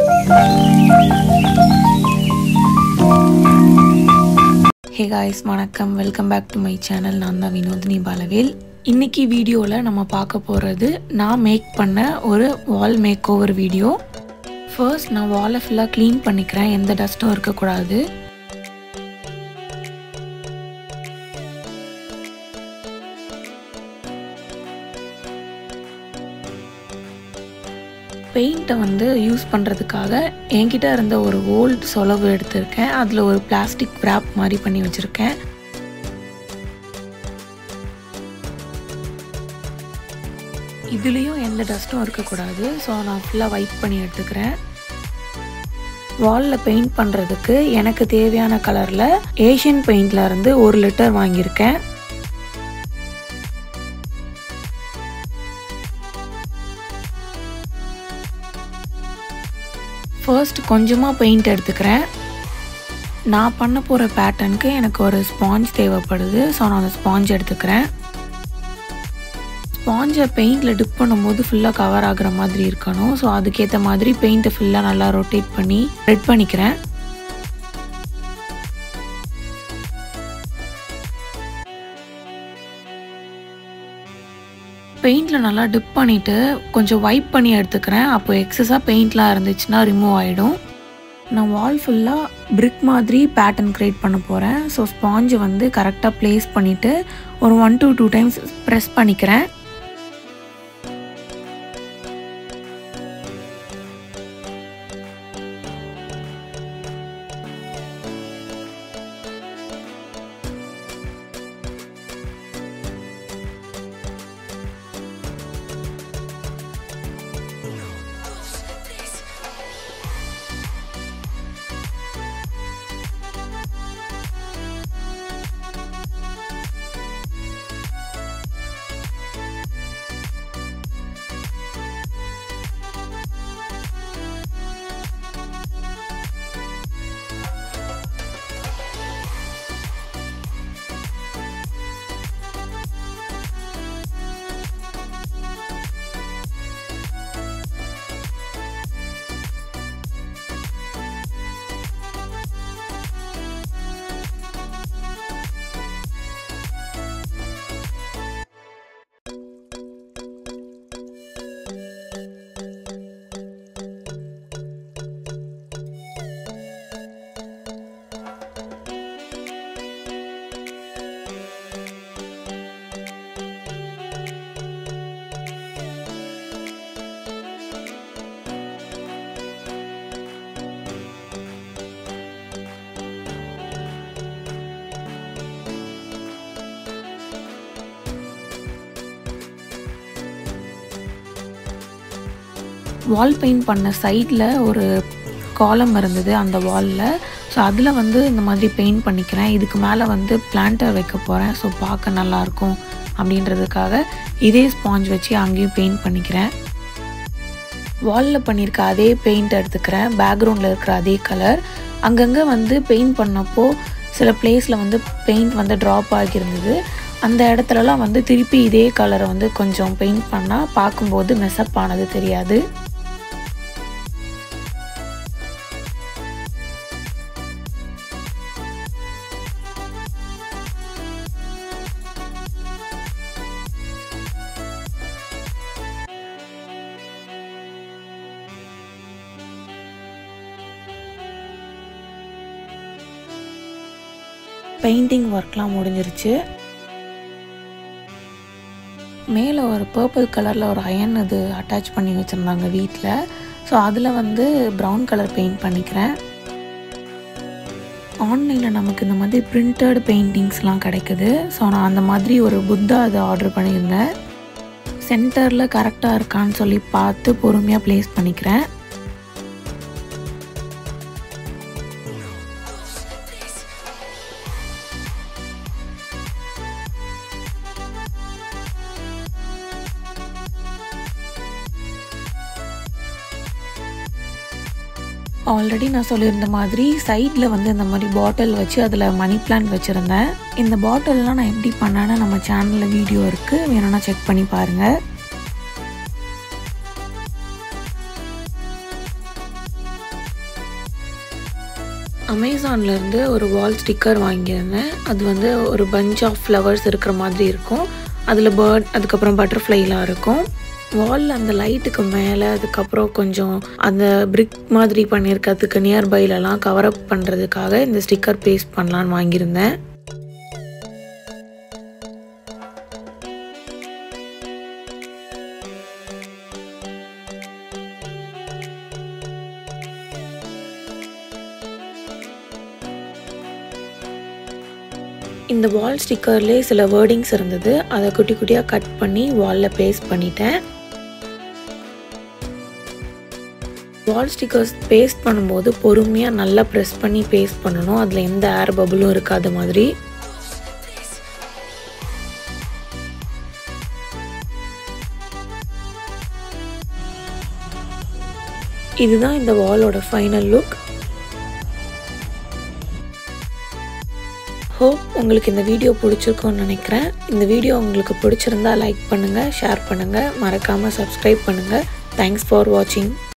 ஹே guys வணக்கம் welcome back to my channel நான் தான் வினோதினி பாலவேல் இன்னைக்கு வீடியோவில் நம்ம பார்க்க போகிறது நான் மேக் பண்ண ஒரு wall makeover video first நான் வாலை ஃபுல்லாக க்ளீன் பண்ணிக்கிறேன் எந்த டஸ்ட்டும் இருக்கக்கூடாது பெயிண்ட்டை வந்து யூஸ் பண்ணுறதுக்காக என்கிட்ட இருந்த ஒரு ஓல்டு சொலவு எடுத்திருக்கேன் அதில் ஒரு பிளாஸ்டிக் wrap மாதிரி பண்ணி வச்சுருக்கேன் இதுலேயும் எந்த டஸ்ட்டும் இருக்கக்கூடாது ஸோ நான் ஃபுல்லாக வைப் பண்ணி எடுத்துக்கிறேன் வாலில் பெயிண்ட் பண்ணுறதுக்கு எனக்கு தேவையான கலரில் ஏஷியன் பெயிண்டில் இருந்து ஒரு லிட்டர் வாங்கியிருக்கேன் ஃபர்ஸ்ட் கொஞ்சமாக பெயிண்ட் எடுத்துக்கிறேன் நான் பண்ண போகிற பேட்டர்னுக்கு எனக்கு ஒரு ஸ்பாஞ்ச் தேவைப்படுது ஸோ நான் அந்த ஸ்பாஞ்ச் எடுத்துக்கிறேன் ஸ்பாஞ்சை பெயிண்டில் டிப் பண்ணும்போது ஃபுல்லாக கவர் ஆகுற மாதிரி இருக்கணும் ஸோ அதுக்கேற்ற மாதிரி பெயிண்ட்டை ஃபுல்லாக நல்லா ரொட்டேட் பண்ணி ரெட் பண்ணிக்கிறேன் பெயிண்டில் நல்லா டிப் பண்ணிவிட்டு கொஞ்சம் வைப் பண்ணி எடுத்துக்கிறேன் அப்போ எக்ஸஸாக பெயிண்ட்லாம் இருந்துச்சுன்னா ரிமூவ் ஆகிடும் நான் வால் ஃபுல்லாக பிரிக் மாதிரி பேட்டர்ன் க்ரியேட் பண்ண போகிறேன் ஸோ ஸ்பாஞ்சை வந்து கரெக்டாக ப்ளேஸ் பண்ணிவிட்டு ஒரு one two two times press பண்ணிக்கிறேன் வால் பெயிண்ட் பண்ண சைடில் ஒரு காலம் இருந்தது அந்த வாலில் ஸோ அதில் வந்து இந்த மாதிரி பெயிண்ட் பண்ணிக்கிறேன் இதுக்கு மேலே வந்து பிளான்ட்டை வைக்க போகிறேன் ஸோ பார்க்க நல்லாயிருக்கும் அப்படின்றதுக்காக இதே ஸ்பாஞ்ச் வச்சு அங்கேயும் பெயிண்ட் பண்ணிக்கிறேன் வாலில் பண்ணியிருக்க அதே பெயிண்ட் எடுத்துக்கிறேன் பேக்ரவுண்டில் இருக்கிற அதே கலர் அங்கங்கே வந்து பெயிண்ட் பண்ணப்போ சில பிளேஸில் வந்து பெயிண்ட் வந்து ட்ராப் ஆகியிருந்தது அந்த இடத்துலலாம் வந்து திருப்பி இதே கலரை வந்து கொஞ்சம் பெயிண்ட் பண்ணால் பார்க்கும்போது மெஸ்அப் ஆனது தெரியாது பெயிண்டிங் ஒர்க்லாம் முடிஞ்சிருச்சு மேலே ஒரு பர்பிள் கலரில் ஒரு அயன் இது அட்டாச் பண்ணி வச்சுருந்தாங்க வீட்டில் ஸோ அதில் வந்து ப்ரௌன் கலர் பெயிண்ட் பண்ணிக்கிறேன் ஆன்லைனில் நமக்கு இந்த மாதிரி பிரிண்டட் பெயிண்டிங்ஸ்லாம் கிடைக்குது ஸோ நான் அந்த மாதிரி ஒரு புத்தா அதை ஆர்டர் பண்ணியிருந்தேன் சென்டரில் கரெக்டாக இருக்கான்னு சொல்லி பார்த்து பொறுமையாக ப்ளேஸ் பண்ணிக்கிறேன் ஆல்ரெடி நான் சொல்லியிருந்த மாதிரி சைடில் வந்து இந்த மாதிரி பாட்டில் வச்சு அதில் மணி பிளான்ட் வச்சுருந்தேன் இந்த பாட்டில்லாம் நான் எப்படி பண்ணேன்னு நம்ம சேனலில் வீடியோ இருக்குது வேணும்னா செக் பண்ணி பாருங்கள் அமேசான்லேருந்து ஒரு வால் ஸ்டிக்கர் வாங்கியிருந்தேன் அது வந்து ஒரு பஞ்ச் ஆஃப் ஃப்ளவர்ஸ் இருக்கிற மாதிரி இருக்கும் அதில் பேர்ட் அதுக்கப்புறம் பட்டர்ஃப்ளைலாம் இருக்கும் வாலில் அந்த லைட்டுக்கு மேலே அதுக்கப்புறம் கொஞ்சம் அந்த பிரிக் மாதிரி பண்ணியிருக்கிறதுக்கு நியர்பைலலாம் கவர் அப் பண்ணுறதுக்காக இந்த ஸ்டிக்கர் பேஸ்ட் பண்ணலான்னு வாங்கியிருந்தேன் இந்த வால் ஸ்டிக்கர்லேயே சில வேர்டிங்ஸ் இருந்தது அதை குட்டி குட்டியாக கட் பண்ணி வாலில் பேஸ்ட் பண்ணிட்டேன் வால் ஸ்டிக்கர்ஸ் பேஸ்ட் பண்ணும்போது பொறுமையாக நல்லா ப்ரெஸ் பண்ணி பேஸ்ட் பண்ணணும் அதில் எந்த ஏர் பபுளும் இருக்காத மாதிரி இதுதான் இந்த வாலோட ஃபைனல் லுக் ஹோப் உங்களுக்கு இந்த வீடியோ பிடிச்சிருக்கோன்னு நினைக்கிறேன் இந்த வீடியோ உங்களுக்கு பிடிச்சிருந்தா லைக் பண்ணுங்கள் ஷேர் பண்ணுங்கள் மறக்காமல் சப்ஸ்கிரைப் பண்ணுங்கள் தேங்க்ஸ் ஃபார் வாட்சிங்